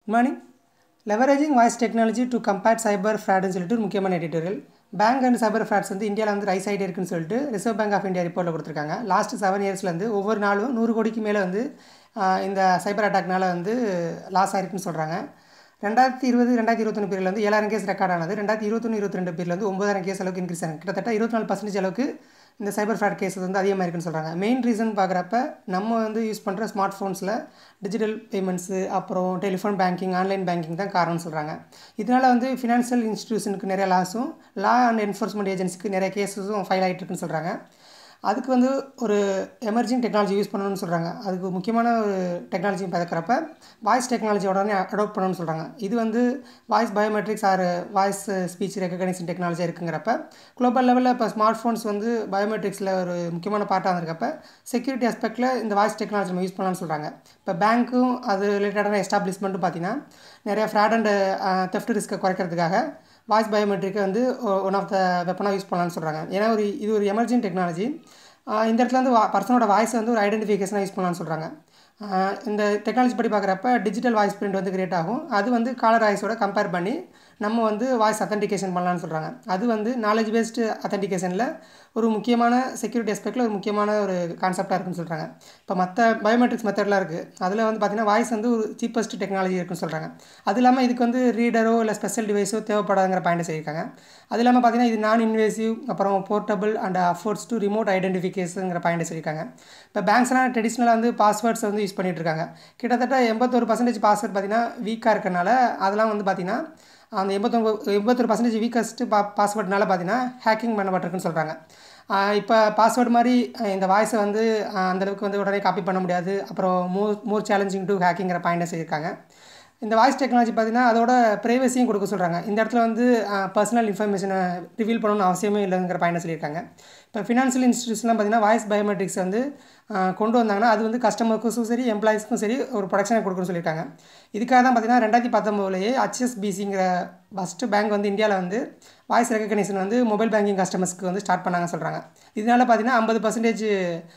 good morning leveraging voice technology to compare cyber ஃப்ராட்னு சொல்லிட்டு ஒரு முக்கியமான editorial bank and cyber frauds வந்து இந்தியாவில் வந்து ரைஸ் ஆகிட்டே இருக்குன்னு சொல்லிட்டு ரிசர்வ் பேங்க் ஆஃப் இந்தியா ரிப்போர்ட்டில் கொடுத்துருக்காங்க லாஸ்ட் செவன் இயர்ஸ்லேருந்து ஒவ்வொரு நாளும் நூறு கோடிக்கு மேலே வந்து ஆஹ், இந்த சைபர் அட்டாக்னால வந்து லாஸ் ஆயிருக்குன்னு சொல்கிறாங்க ரெண்டாயிரத்தி இருபது ரெண்டாயிரத்தி இருபத்தொன்று பீரியடில் வந்து ஏழாயிரம் கேஸ் ரெக்கார்ட் ஆனது ரெண்டாயிரத்தி இருபத்தொன்று இருபத்தி ரெண்டு பீரியடில் வந்து ஒன்பதாயிரம் கேஸ் அளவுக்கு இன்க்ரீஸ் ஆகும் கிட்டத்தட்ட இருபத்தி நாலு பர்சன்டேஜ் அளவுக்கு இந்த சைபர் ஃப்ராட் கேஸஸ் வந்து அதிகமாக இருக்குன்னு சொல்கிறாங்க மெயின் ரீசன் பார்க்குறப்ப நம்ம வந்து யூஸ் பண்ணுற ஸ்மார்ட் ஃபோன்ஸில் டிஜிட்டல் பேமெண்ட்ஸு அப்புறம் டெலிஃபோன் பேங்கிங் ஆன்லைன் பேங்கிங் தான் காரணம்னு சொல்கிறாங்க இதனால் வந்து ஃபினான்ஷியல் இன்ஸ்டிடியூஷனுக்கு நிறைய லாஸும் லா அண்ட் என்ஃபோர்ஸ்மெண்ட் ஏஜென்சிக்கு நிறைய கேஸஸும் ஃபைல் ஆகிட்டு இருக்குன்னு சொல்கிறாங்க அதுக்கு வந்து ஒரு எமர்ஜிங் டெக்னாலஜி யூஸ் பண்ணணும்னு சொல்கிறாங்க அதுக்கு முக்கியமான ஒரு டெக்னாலஜி பார்க்குறப்ப வாய்ஸ் டெக்னாலஜி உடனே அடாப்ட் பண்ணணும்னு சொல்கிறாங்க இது வந்து voice biometrics or voice speech recognition technology இருக்குங்கிறப்ப குளோபல் லெவலில் இப்போ ஸ்மார்ட் ஃபோன்ஸ் வந்து பயோமெட்ரிக்ஸில் ஒரு முக்கியமான பார்ட்டாக இருந்திருக்கப்ப செக்யூரிட்டி அஸ்பெக்டில் இந்த வாய்ஸ் டெக்னாலஜி நம்ம யூஸ் பண்ணலாம்னு சொல்கிறாங்க இப்போ பேங்க்கும் அது ரிலேட்டடான எஸ்டாப்ளிஷ்மெண்ட்டும் பார்த்தீங்கன்னா நிறைய ஃப்ராட் அண்ட் தெஃப்ட் ரிஸ்க்கை குறைக்கிறதுக்காக வாய்ஸ் பயோமெட்ரிக்கை வந்து ஒன் ஆஃப் த வெப்பனாக யூஸ் பண்ணலாம்னு சொல்கிறாங்க ஏன்னா ஒரு இது ஒரு எமர்ஜென்ட் டெக்னாலஜி இந்த இடத்துல வந்து பர்சனோட வாய்ஸை வந்து ஒரு ஐடென்டிஃபிகேஷனாக யூஸ் பண்ணலாம்னு சொல்கிறாங்க இந்த டெக்னாலஜி படி பார்க்குறப்ப டிஜிட்டல் வாய்ஸ் பிரிண்ட் வந்து கிரியேட் ஆகும் அது வந்து காலர் வாய்ஸோட கம்பேர் பண்ணி நம்ம வந்து வாய்ஸ் அத்தன்டிகேஷன் பண்ணலாம்னு சொல்கிறாங்க அது வந்து நாலேஜ் பேஸ்டு அத்தன்டிகேஷனில் ஒரு முக்கியமான செக்யூரிட்டி அஸ்பெக்டில் ஒரு முக்கியமான ஒரு கான்செப்டாக இருக்குன்னு சொல்கிறாங்க இப்போ மற்ற பயோமெட்ரிக்ஸ் மெத்தட்லாம் இருக்குது அதில் வந்து பார்த்திங்கன்னா வாய்ஸ் வந்து ஒரு சீப்பஸ்ட் டெக்னாலஜி இருக்குன்னு சொல்கிறாங்க அது இல்லாமல் இதுக்கு வந்து ரீடரோ இல்லை ஸ்பெஷல் டிவைஸோ தேவைப்படாதுங்கிற பாயிண்ட் சொல்லியிருக்காங்க அது இல்லாமல் பார்த்தீங்கன்னா இது நான் இன்வேசிவ் அப்புறம் portable and affords to remote ஐடென்டிஃபிகேஷனுங்கிற பாயிண்ட் சொல்லியிருக்காங்க இப்போ பேங்க்ஸ்லாம் ட்ரெடிஷ்னலாக வந்து பாஸ்வேர்ட்ஸ் வந்து யூஸ் பண்ணிட்டு இருக்காங்க கிட்டத்தட்ட எண்பத்தொரு பர்சன்டேஜ் பாஸ்வேர்ட் பார்த்தீங்கன்னா வீக்காக இருக்கறனால அதெல்லாம் வந்து பார்த்தீங்கன்னா அந்த எண்பத்தொம்பது எண்பத்தொரு பர்சன்டேஜ் வீக்கஸ்ட்டு பா பாஸ்வேர்ட்னால பார்த்தீங்கன்னா ஹேக்கிங் பண்ணப்பட்டிருக்குன்னு சொல்கிறாங்க இப்போ பாஸ்வேர்டு மாதிரி அஹ் இந்த வாய்ஸை வந்து அஹ் அந்தளவுக்கு வந்து உடனே காப்பி பண்ண முடியாது அப்புறம் மோர் மோர் சேலஞ்சிங் டு ஹேக்கிங்கிற பாயிண்டை சொல்லியிருக்காங்க இந்த வாய்ஸ் டெக்னாலஜி பார்த்தீங்கன்னா அதோட ப்ரைவசியும் கொடுக்க சொல்கிறாங்க இந்த இடத்துல வந்து பர்சனல் இன்ஃபர்மேஷனை ரிவீல் பண்ணணும்னு அவசியமே இல்லைங்கிற பாயிண்டை சொல்லியிருக்காங்க இப்போ ஃபினான்ஷியல் இன்ஸ்டியூஷன்லாம் பார்த்தீங்கன்னா வாய்ஸ் பயோமெட்ரிக்ஸ் வந்து அஹ், கொண்டு வந்தாங்கன்னா அது வந்து கஸ்டமருக்கும் சரி எம்ப்ளாயிஸ்க்கும் சரி ஒரு ப்ரொடக்ஷனை கொடுக்குன்னு சொல்லியிருக்காங்க இதுக்காக தான் பார்த்தீங்கன்னா ரெண்டாயிரத்தி பத்தொம்போதுலேயே ஹச்எஸ்பிசிங்கிற ஃபஸ்ட்டு பேங்க் வந்து இந்தியாவில் வந்து வாய்ஸ் ரெக்கக்னிஷன் வந்து மொபைல் பேங்கிங் கஸ்டமர்ஸ்க்கு வந்து ஸ்டார்ட் பண்ணாங்க சொல்கிறாங்க இதனால பார்த்தீங்கன்னா ஐம்பது பர்சன்டேஜ்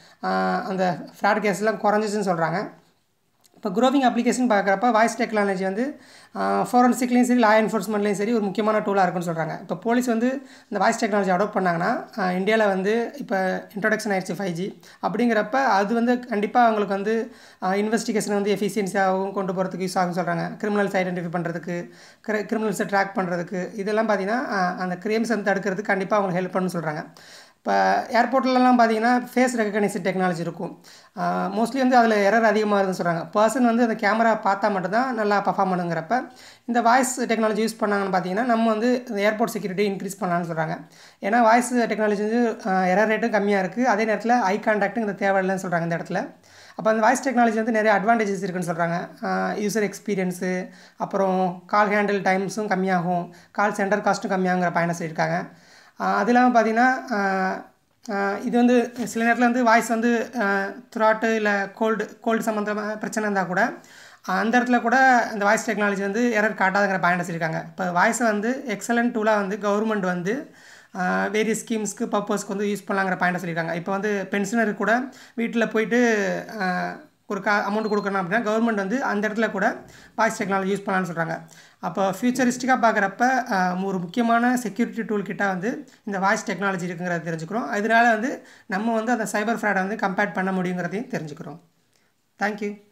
அந்த ஃப்ராட் கேஸ்லாம் குறைஞ்சிச்சுன்னு சொல்கிறாங்க இப்போ குரோவிங் அப்ளிகேஷன் பார்க்குறப்ப வாய்ஸ் டெக்னாலஜி வந்து ஃபோரன்சிக்லேயும் சரி லா என்ஃபோர்ஸ்மெண்ட்லேயும் சரி ஒரு முக்கியமான டூலாக இருக்குன்னு சொல்கிறாங்க இப்போ போலீஸ் வந்து இந்த வாய்ஸ் டெக்னாலஜி அடாப்ட் பண்ணாங்கன்னா இந்தியாவில் வந்து இப்போ இன்ட்ரொடக்ஷன் ஆயிடுச்சு ஃபைவ் ஜி அப்படிங்கிறப்ப அது வந்து கண்டிப்பாக அவங்களுக்கு வந்து இன்வெஸ்டிகேஷன் வந்து எஃபிஷியன்சியாகவும் கொண்டு போகிறதுக்கு யூஸ் ஆகும்னு சொல்கிறாங்க கிரிமினல்ஸ் ஐடென்டிஃபை பண்ணுறதுக்கு கிரிமினல்ஸை ட்ராக் பண்ணுறதுக்கு இதெல்லாம் பார்த்தீங்கன்னா அஹ், அந்த கிரைம்ஸ் வந்து தடுக்கிறதுக்கு கண்டிப்பாக அவங்களுக்கு ஹெல்ப் பண்ணுன்னு சொல்கிறாங்க இப்போ ஏர்போர்ட்லலாம் பார்த்தீங்கன்னா ஃபேஸ் ரெகக்னைசேஷன் டெக்னாலஜி இருக்கும் மோஸ்ட்லி வந்து அதில் எரர் அதிகமாக இருக்குன்னு சொல்கிறாங்க பர்சன் வந்து அந்த கேமரா பார்த்தா மட்டும்தான் நல்லா பர்ஃபார்ம் பண்ணுங்கிறப்ப இந்த வாய்ஸ் டெக்னாலஜி யூஸ் பண்ணாங்கன்னு பார்த்தீங்கன்னா நம்ம வந்து இந்த ஏர்போர்ட் செக்யூரிட்டி இன்க்ரீஸ் பண்ணலாம்னு சொல்கிறாங்க ஏன்னா வாய்ஸ் டெக்னாலஜி வந்து எரர் ரேட்டும் கம்மியாக இருக்குது அதே நேரத்தில் ஐ கான்டாக்டும் இந்த தேவையில்லைன்னு சொல்கிறாங்க இந்த இடத்துல அப்போ அந்த வாய்ஸ் டெக்னாலஜி வந்து நிறைய அட்வான்டேஜஸ் இருக்குன்னு சொல்கிறாங்க யூசர் எக்ஸ்பீரியன்ஸு அப்புறம் கால் ஹேண்டில் டைம்ஸும் கம்மியாகும் கால் சென்டர் காஸ்ட்டும் கம்மியாகுங்கிற பயனை சொல்லியிருக்காங்க ஆஹ் அது இல்லாமல் பார்த்தீங்கன்னா ஆஹ் ஆஹ் இது வந்து சில நேரத்தில் வந்து வாய்ஸ் வந்து த்ராட்டு இல்லை கோல்டு கோல்டு சம்மந்தமாக பிரச்சனை இருந்தால் கூட அந்த இடத்துல கூட இந்த வாய்ஸ் டெக்னாலஜி வந்து எரர் காட்டாதுங்கிற பாயிண்ட் சொல்லியிருக்காங்க இப்போ வாய்ஸை வந்து எக்ஸலண்ட் டூலாக வந்து கவர்மெண்ட் வந்து வேரியஸ் ஸ்கீம்ஸ்க்கு பர்பஸ்க்கு வந்து யூஸ் பண்ணலாங்கிற பாயிண்ட் சொல்லியிருக்காங்க இப்போ வந்து பென்ஷனருக்கு கூட வீட்டில் போயிட்டு ஆஹ் ஒரு கா அமௌண்ட் கொடுக்கணும் அப்படின்னா கவர்மெண்ட் வந்து அந்த இடத்துல கூட வாய்ஸ் டெக்னாலஜி யூஸ் பண்ணலாம்னு சொல்கிறாங்க அப்போ ஃபியூச்சரிஸ்டிக்காக பார்க்குறப்ப ஒரு முக்கியமான செக்யூரிட்டி டூல் கிட்ட வந்து இந்த வாய்ஸ் டெக்னாலஜி இருக்குங்கிறத தெரிஞ்சுக்கிறோம் இதனால் வந்து நம்ம வந்து அந்த சைபர் ஃப்ராடை வந்து கம்பேர் பண்ண முடியுங்கிறதையும் தெரிஞ்சுக்கிறோம் தேங்க்யூ